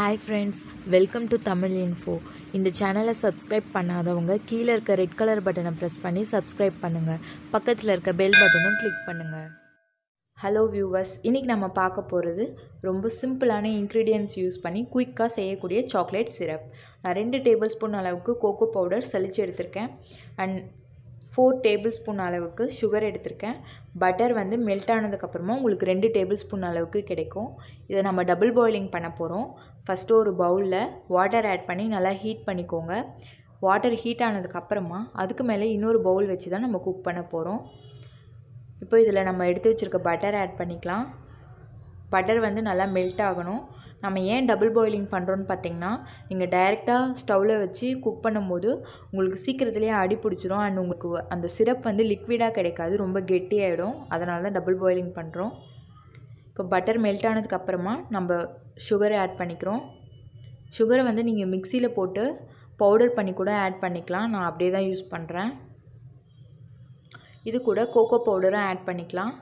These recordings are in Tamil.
hi friends welcome to Tamil info இந்த சேனலை சப்ஸ்கிரைப் பண்ணாதவங்க கீழே இருக்க ரெட் கலர் பட்டனை ப்ரெஸ் பண்ணி சப்ஸ்கிரைப் பண்ணுங்கள் பக்கத்தில் இருக்க பெல் பட்டனும் கிளிக் பண்ணுங்கள் ஹலோ வியூவர்ஸ் இன்றைக்கி நம்ம பார்க்க போகிறது ரொம்ப சிம்பிளான இன்க்ரீடியன்ட்ஸ் யூஸ் பண்ணி குயிக்காக செய்யக்கூடிய சாக்லேட் சிரப் நான் ரெண்டு டேபிள் ஸ்பூன் அளவுக்கு கோகோ பவுடர் சலிச்சு எடுத்திருக்கேன் அண்ட் ஃபோர் டேபிள் ஸ்பூன் அளவுக்கு சுகர் எடுத்திருக்கேன் பட்டர் வந்து மெல்ட் ஆனதுக்கப்புறமா உங்களுக்கு ரெண்டு டேபிள் ஸ்பூன் அளவுக்கு கிடைக்கும் இதை நம்ம டபுள் பாயிலிங் பண்ண போகிறோம் ஃபஸ்ட்டு ஒரு பவுலில் வாட்டர் ஆட் பண்ணி நல்லா ஹீட் பண்ணிக்கோங்க வாட்டர் ஹீட் ஆனதுக்கப்புறமா அதுக்கு மேலே இன்னொரு பவுல் வச்சு தான் நம்ம குக் பண்ண போகிறோம் இப்போ இதில் நம்ம எடுத்து வச்சுருக்க பட்டர் ஆட் பண்ணிக்கலாம் பட்டர் வந்து நல்லா மெல்ட் ஆகணும் நம்ம ஏன் டபுள் பாயிலிங் பண்ணுறோன்னு பார்த்தீங்கன்னா நீங்கள் டைரெக்டாக ஸ்டவ்வில் வச்சு குக் பண்ணும்போது உங்களுக்கு சீக்கிரத்துலேயே அடி பிடிச்சிரும் அண்ட் உங்களுக்கு அந்த சிரப் வந்து லிக்விடாக கிடைக்காது ரொம்ப கெட்டியாகிடும் அதனால தான் டபுள் பாயிலிங் பண்ணுறோம் இப்போ பட்டர் மெல்ட் ஆனதுக்கப்புறமா நம்ம சுகரை ஆட் பண்ணிக்கிறோம் சுகரை வந்து நீங்கள் மிக்சியில் போட்டு பவுடர் பண்ணி கூட ஆட் பண்ணிக்கலாம் நான் அப்படியே தான் யூஸ் பண்ணுறேன் இது கூட கோகோ பவுடரும் ஆட் பண்ணிக்கலாம்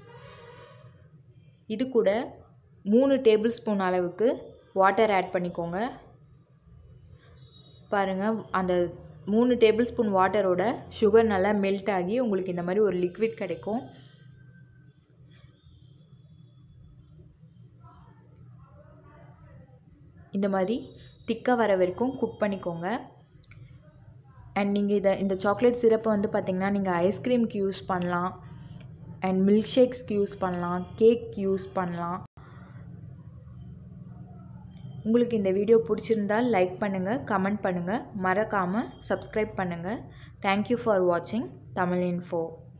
இது கூட மூணு டேபிள் ஸ்பூன் அளவுக்கு வாட்டர் ஆட் பண்ணிக்கோங்க பாருங்கள் அந்த மூணு டேபிள் ஸ்பூன் வாட்டரோட சுகர் நல்லா மெல்ட் ஆகி உங்களுக்கு இந்த மாதிரி ஒரு லிக்விட் கிடைக்கும் இந்த மாதிரி திக்காக வர வரைக்கும் குக் பண்ணிக்கோங்க அண்ட் நீங்கள் இதை இந்த சாக்லேட் சிரப்பை வந்து பார்த்திங்கன்னா நீங்கள் ஐஸ்கிரீம்க்கு யூஸ் பண்ணலாம் அண்ட் மில்க் ஷேக்ஸ்க்கு யூஸ் பண்ணலாம் கேக் யூஸ் பண்ணலாம் உங்களுக்கு இந்த வீடியோ பிடிச்சிருந்தால் லைக் பண்ணுங்கள் கமெண்ட் பண்ணுங்கள் மறக்காமல் சப்ஸ்கிரைப் பண்ணுங்கள் தேங்க்யூ ஃபார் வாட்சிங் தமிழ் இன்ஃபோ